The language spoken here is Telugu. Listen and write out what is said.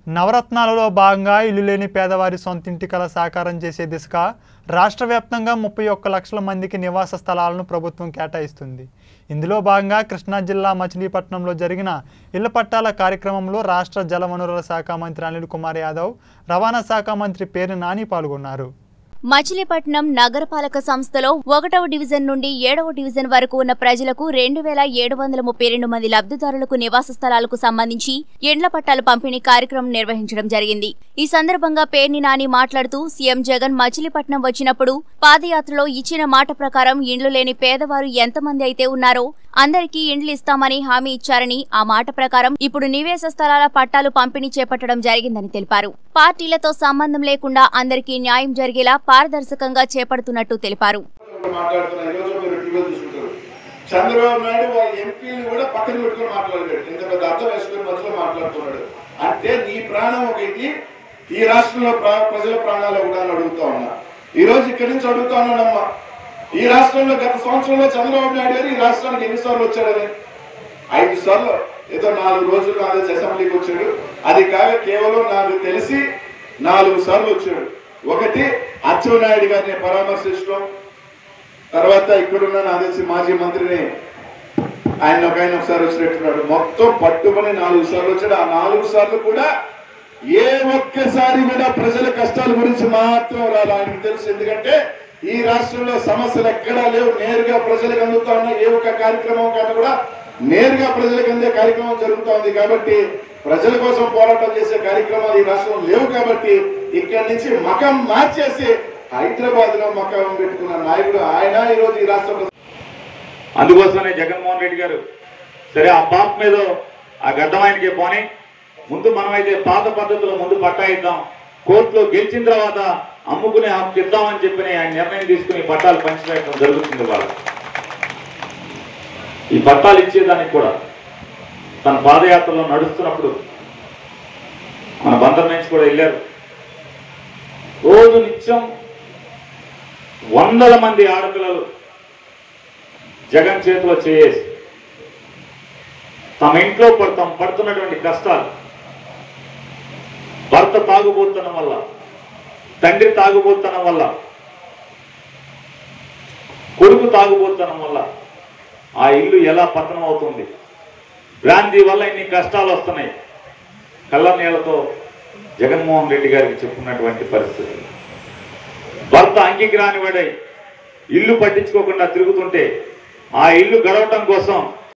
నవరత్నాలలో భాగంగా ఇల్లు లేని పేదవారి సొంతింటి కల సాకారం చేసే దిశగా రాష్ట్ర వ్యాప్తంగా ముప్పై ఒక్క లక్షల మందికి నివాస స్థలాలను ప్రభుత్వం కేటాయిస్తుంది ఇందులో భాగంగా కృష్ణా జిల్లా మచిలీపట్నంలో జరిగిన ఇళ్ల పట్టాల కార్యక్రమంలో రాష్ట్ర జలవనరుల శాఖ మంత్రి అనిల్ కుమార్ యాదవ్ రవాణా శాఖ మంత్రి పేరు నాని పాల్గొన్నారు మచిలీపట్నం నగరపాలక సంస్థలో ఒకటవ డివిజన్ నుండి ఏడవ డివిజన్ వరకు ఉన్న ప్రజలకు రెండు వేల ఏడు వందల ముప్పై రెండు మంది లబ్ధిదారులకు నివాస స్థలాలకు సంబంధించి ఇండ్ల పట్టాల పంపిణీ కార్యక్రమం నిర్వహించడం జరిగింది ఈ సందర్భంగా పేర్ని నాని మాట్లాడుతూ సీఎం జగన్ మచిలీపట్నం వచ్చినప్పుడు పాదయాత్రలో ఇచ్చిన మాట ప్రకారం ఇండ్లు లేని పేదవారు ఎంతమంది అయితే ఉన్నారో అందరికీ ఇండ్లు ఇస్తామని హామీ ఇచ్చారని ఆ మాట ప్రకారం ఇప్పుడు నివేశ స్థలాల పట్టాలు పంపిణీ చేపట్టడం జరిగిందని తెలిపారు పార్టీలతో సంబంధం లేకుండా అందరికీ న్యాయం జరిగేలా పారదర్శకంగా చేపడుతున్నట్టు తెలిపారు మాట్లాడుతున్నా ఈ రోజు మీరు టీవీ చూసుకుంటారు చంద్రబాబు నాయుడు వాళ్ళ ఎంపీలు కూడా పక్కన పెట్టుకొని మాట్లాడాడు ఇంత పెద్ద అర్థం వేసుకొని మధ్యలో మాట్లాడుతున్నాడు అంటే నీ ప్రాణం ఒక ఇది ఈ రాష్ట్రంలో ప్రా- ప్రజల ప్రాణాలు ఒకటి అని అడుగుతా ఉన్నా ఈ రోజు ఇక్కడి నుంచి అడుగుతా ఉన్నానమ్మా ఈ రాష్ట్రంలో గత సంవత్సరంలో చంద్రబాబు నాయుడు గారు ఈ రాష్ట్రానికి ఎన్నిసార్లు వచ్చాడని ఐదు సార్లు ఏదో నాలుగు రోజులు నాలుగు అసెంబ్లీకి వచ్చాడు అది కాక కేవలం నాకు తెలిసి నాలుగు సార్లు వచ్చాడు ఒకటి అచ్చెన్నాయుడు గారిని పరామర్శించడం తర్వాత ఇక్కడున్న నాకు తెలిసి మాజీ మంత్రిని ఆయన ఒక ఆయన ఒకసారి వచ్చినట్టున్నాడు మొత్తం పట్టుకొని నాలుగు సార్లు వచ్చాడు ఆ నాలుగు సార్లు కూడా ఏ ఒక్కసారి కూడా ప్రజల కష్టాల గురించి మాత్రం రాలి ఆయనకు తెలుసు ఎందుకంటే ఈ రాష్ట్రంలో సమస్యలు ఎక్కడా లేవు నేరుగా ప్రజలకు అందుతా ఉన్న ఏ ఒక్క కార్యక్రమం కన్నా కూడా నేరుగా ప్రజలకు అందే కార్యక్రమం జరుగుతా ఉంది కాబట్టి ప్రజల కోసం పోరాటం చేసే కార్యక్రమాలు ఈ రాష్ట్రంలో లేవు కాబట్టి ఇక్కడి నుంచి మకం మార్చేసి హైదరాబాద్ లో మకం పెట్టుకున్న నాయకుడు ఆయన ఈ రోజు ఈ రాష్ట్రంలో అందుకోసమే జగన్మోహన్ రెడ్డి గారు సరే ఆ పాప మీద ఆ గడ్డం ఆయనకి పోని ముందు మనమైతే పాత పద్ధతిలో ముందు పట్టా ఇద్దాం కోర్టులో గెలిచిన తర్వాత అమ్ముకునే హక్కు ఇద్దామని చెప్పి ఆయన నిర్ణయం తీసుకుని పట్టాలు పంచిపెట్టడం జరుగుతుంది వాళ్ళు ఈ పట్టాలు ఇచ్చేదానికి కూడా తన పాదయాత్రలో నడుస్తున్నప్పుడు మన బందర్ నుంచి కూడా వెళ్ళారు రోజు నిత్యం వందల మంది ఆడపిల్లలు జగన్ చేతిలో చేయేసి తమ ఇంట్లో పడు- తాము పడుతున్నటువంటి కష్టాలు భర్త తాగుబోతున్న వల్ల తండ్రి తాగుబోతున్న వల్ల కొడుకు తాగుబోతున్న వల్ల ఆ ఇల్లు ఎలా పతనం అవుతుంది బ్రాంతి వల్ల ఇన్ని కష్టాలు వస్తున్నాయి కళ్ళ నీళ్లతో జగన్మోహన్ రెడ్డి గారికి చెప్పుకున్నటువంటి పరిస్థితి భర్త అంగీకి రానివాడై ఇల్లు పట్టించుకోకుండా తిరుగుతుంటే ఆ ఇల్లు గడవటం కోసం